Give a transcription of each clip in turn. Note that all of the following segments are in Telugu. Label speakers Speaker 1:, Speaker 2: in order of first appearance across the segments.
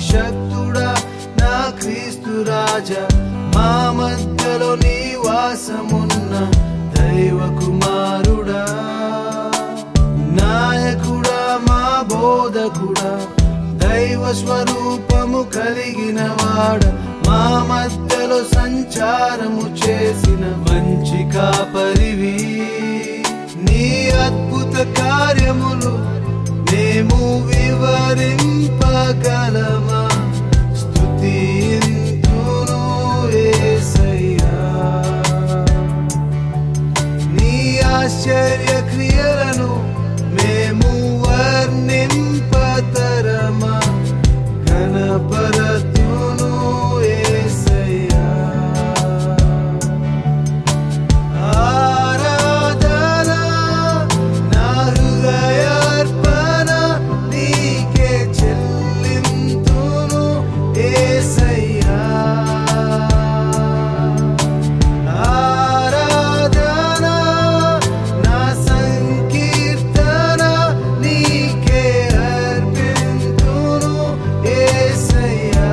Speaker 1: అభిషక్తుడా నా క్రీస్తు రాజా మా మధ్యలో నీ వాసమున్న దైవ కుమారుడా నాయకుడా మా బోధకుడా దైవ స్వరూపము కలిగిన వాడ మా మధ్యలో సంచారము చేసిన మంచి కాపరివి నీ అద్భుత కార్యములు మేము వివరింపగలమా స్తుతింతును యేసయ్యా నీ ఆశ్చర్య క్రియలను మేము వర్ణింపతరమా గణపరతును యేసయ్యా ఆరాధన నా హృదయార్పణ నీకే చెల్లింతును యేసయ్యా ఆరాధన నా సంకీర్తన నీకే అర్పింతును యేసయ్యా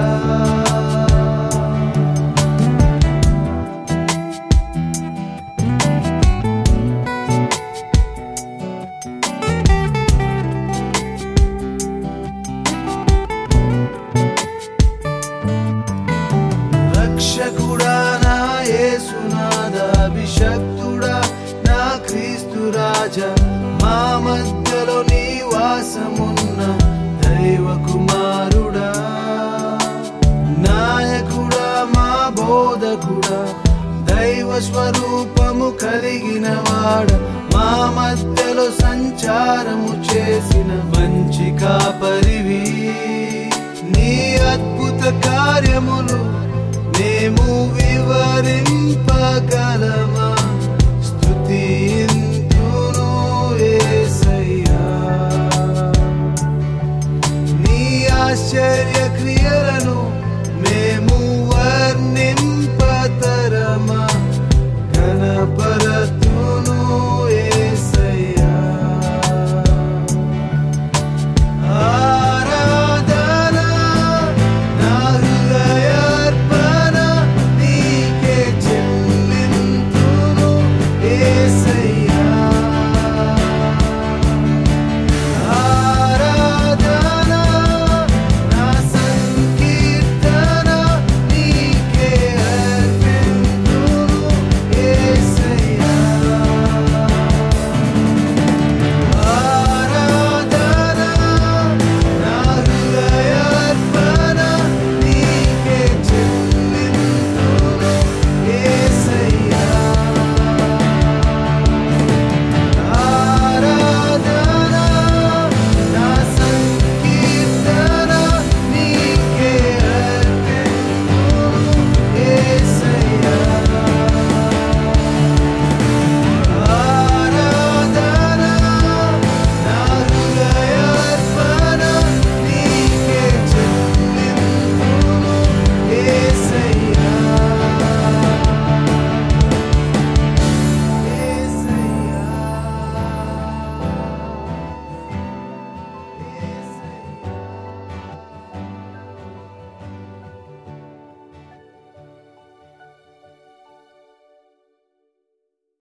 Speaker 1: రక్షకుడా నా యేసునాథ అభిషక్తుడా నా క్రీస్తు రాజా మా మధ్యలో నీ వాసమున్న దైవ కుమారుడా నాయకుడా మా బోధకుడా దైవ స్వరూపము కలిగిన వాడ మా మధ్యలో సంచారము చేసిన మంచి కాపరివి నీ అద్భుత కార్యములు మేము వివరింపగలమా స్తుతింతును యేసయ్యా నీ ఆశ్చర్య